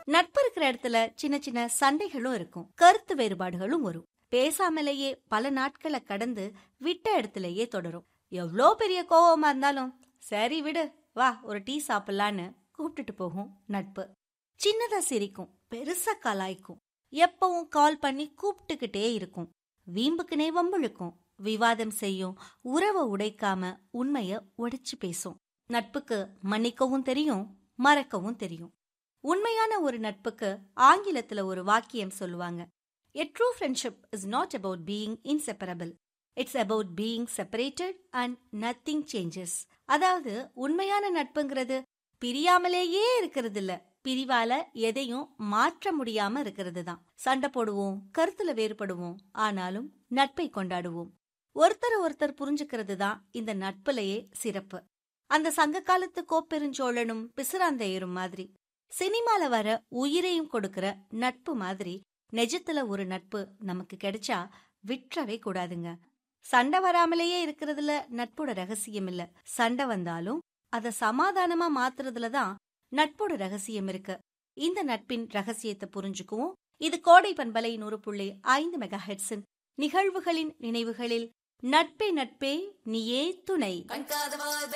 நட்பு இருக்கிற இடத்துல சின்ன சின்ன சண்டைகளும் இருக்கும் கருத்து வேறுபாடுகளும் வரும் பேசாமலேயே பல நாட்களை கடந்து விட்ட இடத்துலயே தொடரும் எவ்வளோ பெரிய கோவமா இருந்தாலும் சரி விடு வா ஒரு டீ சாப்பிடலான்னு கூப்பிட்டுட்டு போகும் நட்பு சின்னதா சிரிக்கும் பெருசா கலாய்க்கும் எப்பவும் கால் பண்ணி கூப்பிட்டுக்கிட்டே இருக்கும் வீம்புக்குனே வம்பிழுக்கும் விவாதம் செய்யும் உறவை உடைக்காம உண்மைய உடைச்சு பேசும் நட்புக்கு மன்னிக்கவும் தெரியும் மறக்கவும் தெரியும் உண்மையான ஒரு நட்புக்கு ஆங்கிலத்துல ஒரு வாக்கியம் சொல்லுவாங்க A true friendship is not about being inseparable. It's about being separated and nothing changes. அதாவது உண்மையான நட்புங்கிறது பிரியாமலேயே இருக்கிறது இல்ல பிரிவால எதையும் மாற்ற முடியாம இருக்கிறது தான் சண்டை போடுவோம் கருத்துல வேறுபடுவோம் ஆனாலும் நட்பை கொண்டாடுவோம் ஒருத்தர் ஒருத்தர் புரிஞ்சுக்கிறது தான் இந்த நட்புலயே சிறப்பு அந்த சங்க காலத்து கோப்பெருஞ்சோழனும் பிசுராந்தையரும் மாதிரி சினிமால வர உயிரையும் கொடுக்கிற நட்பு மாதிரி நெஜத்துல ஒரு நட்பு நமக்கு கிடைச்சா விட்டுறவே கூடாதுங்க சண்டை வராமலேயே இருக்கிறதுல நட்போட ரகசியம் இல்ல சண்டை வந்தாலும் அத சமாதானமா மாத்துறதுல தான் நட்போட ரகசியம் இருக்கு இந்த நட்பின் ரகசியத்தை புரிஞ்சுக்குவோம் இது கோடை பண்பலை நூறு புள்ளி ஐந்து மெகா ஹெட்ஸின் நிகழ்வுகளின் நினைவுகளில் நட்பே நட்பே நீயே துணை கண்காதவா